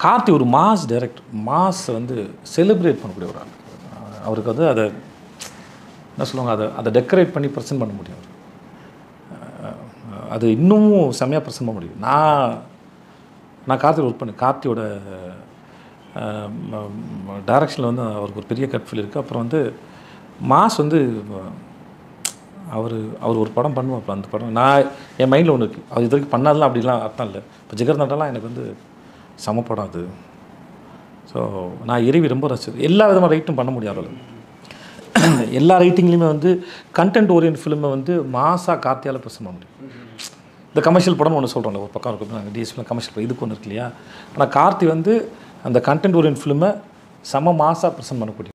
கார்த்தி ஒரு mass director mass வந்து celebrate பண்ணக்கூடிய ஒரு ஆள் அவருக்கு வந்து அதை என்ன சொல்லுவாங்க அதை அதை டெக்கரேட் பண்ணி ப்ரெசென்ட் பண்ண முடியும் அவருக்கு. அஹ் அது இன்னமும் செம்மையாக ப்ரெசென்ட் பண்ண முடியும் நான் நான் கார்த்தியோட ஒர்க் பண்ணேன் கார்த்தியோட டைரக்ஷனில் வந்து அவருக்கு ஒரு பெரிய கட் ஃபீல் இருக்குது அப்புறம் வந்து மாஸ் வந்து அவர் அவர் ஒரு படம் பண்ணுவார் அந்த படம் நான் என் மைண்டில் ஒன்று இருக்குது அவர் இது வரைக்கும் பண்ணாதெல்லாம் அப்படிலாம் அர்த்தம் இல்லை இப்போ ஜிகர்தண்டாலாம் எனக்கு வந்து சம படம் அது ஸோ நான் இறைவி ரொம்ப ரசிச்சது எல்லா விதமான ரைட்டும் பண்ண முடியும் அவரால் எல்லா ரைட்டிங்லேயுமே வந்து கண்டென்ட் ஓரியன்ட் ஃபிலிமை வந்து மாசாக கார்த்தியால் ப்ரெசென்ட் பண்ண முடியும் இந்த கமர்ஷியல் படம்னு ஒன்று சொல்கிறோம்ல ஒரு பக்கம் இருக்கும் நாங்கள் டிஎஸ்பியில் கமர்ஷியல் இதுக்கு ஒன்று இருக்கு இல்லையா ஆனால் கார்த்தி வந்து அந்த கண்டென்ட் ஓரியன்ட் ஃபிலிமை செம மாசாக ப்ரெசென்ட் பண்ணக்கூடிய